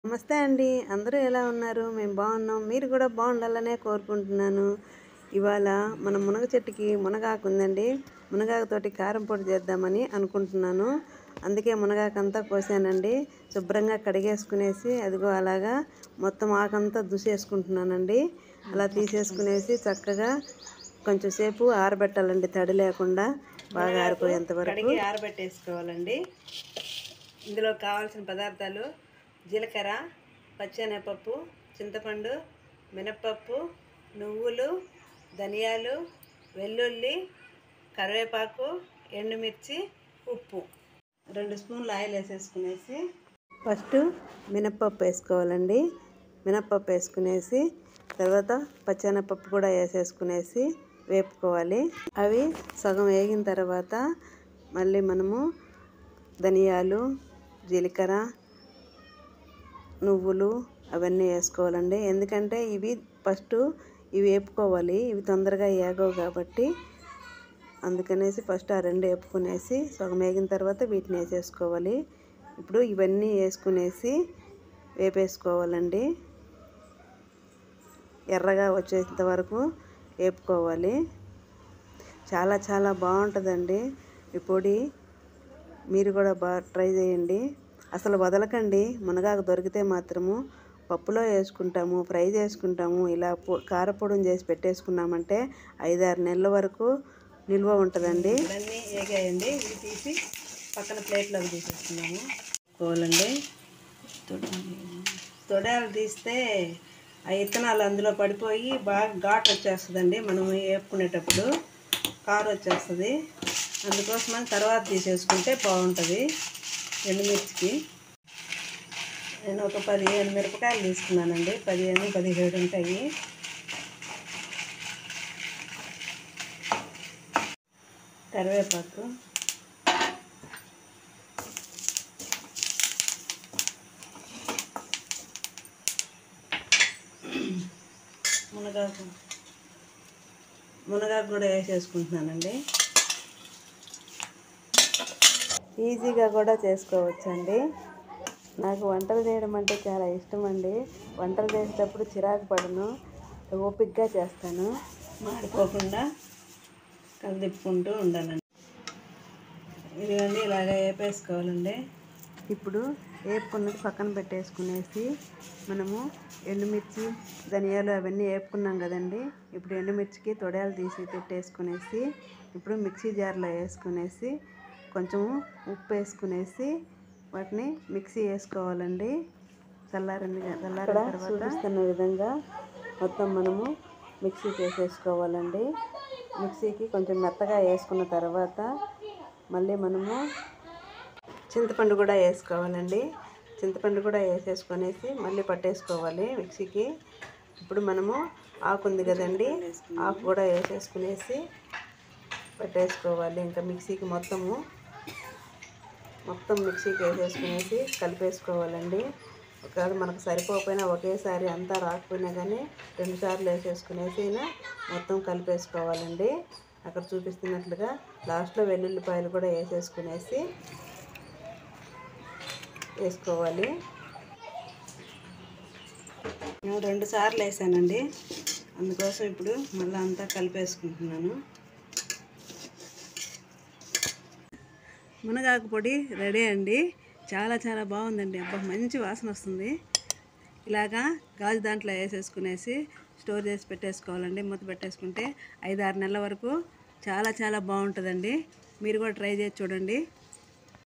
నమస్తే అండి అందరూ ఎలా ఉన్నారు మేము బాగున్నాం మీరు కూడా బాగుండాలనే కోరుకుంటున్నాను ఇవాళ మన మునగ చెట్టుకి మునగాకు ఉందండి మునగాకుతోటి కారం పొడి చేద్దామని అనుకుంటున్నాను అందుకే మునగాకంతా కోసానండి శుభ్రంగా కడిగేసుకునేసి అదిగో అలాగా మొత్తం ఆకంతా దుసేసుకుంటున్నానండి అలా తీసేసుకునేసి చక్కగా కొంచెం సేపు ఆరబెట్టాలండి తడి లేకుండా బాగా ఆరిపోయేంత వరకు కడిగి ఆరబెట్టేసుకోవాలండి ఇందులో కావాల్సిన పదార్థాలు జీలకర్ర పచ్చెనగపప్పు చింతపండు మినప్పప్పు నువ్వులు ధనియాలు వెల్లుల్లి కరివేపాకు ఎండుమిర్చి ఉప్పు రెండు స్పూన్లు ఆయిల్ వేసేసుకునేసి ఫస్ట్ మినప్పప్పు వేసుకోవాలండి మినప్పప్పు వేసుకునేసి తర్వాత పచ్చెనపప్పు కూడా వేసేసుకునేసి వేపుకోవాలి అవి సగం వేగిన తర్వాత మళ్ళీ మనము ధనియాలు జీలకర్ర నువ్వులు అవన్నీ వేసుకోవాలండి ఎందుకంటే ఇవి ఫస్ట్ ఇవి వేపుకోవాలి ఇవి తొందరగా ఏగవు కాబట్టి అందుకనేసి ఫస్ట్ ఆ రెండు వేపుకునేసి సగం వేగిన తర్వాత వీటిని వేసేసుకోవాలి ఇప్పుడు ఇవన్నీ వేసుకునేసి వేపేసుకోవాలండి ఎర్రగా వచ్చేంత వరకు వేపుకోవాలి చాలా చాలా బాగుంటుందండి ఈ పొడి మీరు కూడా బాగా ట్రై చేయండి అసలు వదలకండి మునగాకు దొరికితే మాత్రము పప్పులో వేసుకుంటాము ఫ్రై చేసుకుంటాము ఇలా పొ కారపొడిని చేసి పెట్టేసుకున్నామంటే ఐదారు నెలల వరకు నిల్వ ఉంటుందండి ఇవన్నీ వేగాయండి ఇవి తీసి పక్కన ప్లేట్లోకి తీసేస్తున్నాము కోలండి తొడాలు తీస్తే ఆ ఇత్తనాలు అందులో పడిపోయి బాగా ఘాట్ వచ్చేస్తుందండి మనం వేపుకునేటప్పుడు కారు వచ్చేస్తుంది అందుకోసమని తర్వాత తీసేసుకుంటే బాగుంటుంది ఎండుమిర్చికి నేను ఒక పదిహేను మిరపకాయలు తీసుకున్నానండి పదిహేను పదిహేడు ఉంటాయి కరివేపాకు మునగాకు మునగాకు కూడా వేసేసుకుంటున్నానండి ఈజీగా కూడా చేసుకోవచ్చండి నాకు వంటలు చేయడం అంటే చాలా ఇష్టం అండి వంటలు చేసేటప్పుడు చిరాకు పడను ఓపికగా చేస్తాను మాడిపోకుండా కలిదిప్పుకుంటూ ఉండాలండి ఇదిగోండి ఇలాగ వేపేసుకోవాలండి ఇప్పుడు వేపుకున్నది పక్కన పెట్టేసుకునేసి మనము ఎండుమిర్చి ధనియాలు అవన్నీ వేపుకున్నాం కదండి ఇప్పుడు ఎండుమిర్చికి తొడయాలు తీసి పెట్టేసుకునేసి ఇప్పుడు మిక్సీ జార్లో వేసుకునేసి కొంచెము ఉప్పు వేసుకునేసి వాటిని మిక్సీ వేసుకోవాలండి చల్లారింది చల్లారిన తర్వాత చూపిస్తున్న విధంగా మొత్తం మనము మిక్సీకి వేసేసుకోవాలండి మిక్సీకి కొంచెం మెత్తగా వేసుకున్న తర్వాత మళ్ళీ మనము చింతపండు కూడా వేసుకోవాలండి చింతపండు కూడా వేసేసుకొనేసి మళ్ళీ పట్టేసుకోవాలి మిక్సీకి ఇప్పుడు మనము ఆకు ఉంది కదండి ఆకు కూడా వేసేసుకునేసి పట్టేసుకోవాలి ఇంకా మిక్సీకి మొత్తము మొత్తం మిక్సీకి వేసేసుకునేసి కలిపేసుకోవాలండి ఒకవేళ మనకు సరిపోకపోయినా ఒకేసారి అంతా రాకపోయినా కానీ రెండు సార్లు వేసేసుకునేసి అయినా మొత్తం కలిపేసుకోవాలండి అక్కడ చూపిస్తున్నట్లుగా లాస్ట్లో వెల్లుల్లిపాయలు కూడా వేసేసుకునేసి వేసుకోవాలి నేను రెండు సార్లు వేసానండి అందుకోసం ఇప్పుడు మళ్ళీ అంతా కలిపేసుకుంటున్నాను మునగాకు పొడి రెడీ అండి చాలా చాలా బాగుందండి అబ్బా మంచి వాసన వస్తుంది ఇలాగా గాజు దాంట్లో వేసేసుకునేసి స్టోర్ చేసి పెట్టేసుకోవాలండి మూత పెట్టేసుకుంటే ఐదు ఆరు నెలల వరకు చాలా చాలా బాగుంటుందండి మీరు కూడా ట్రై చేసి చూడండి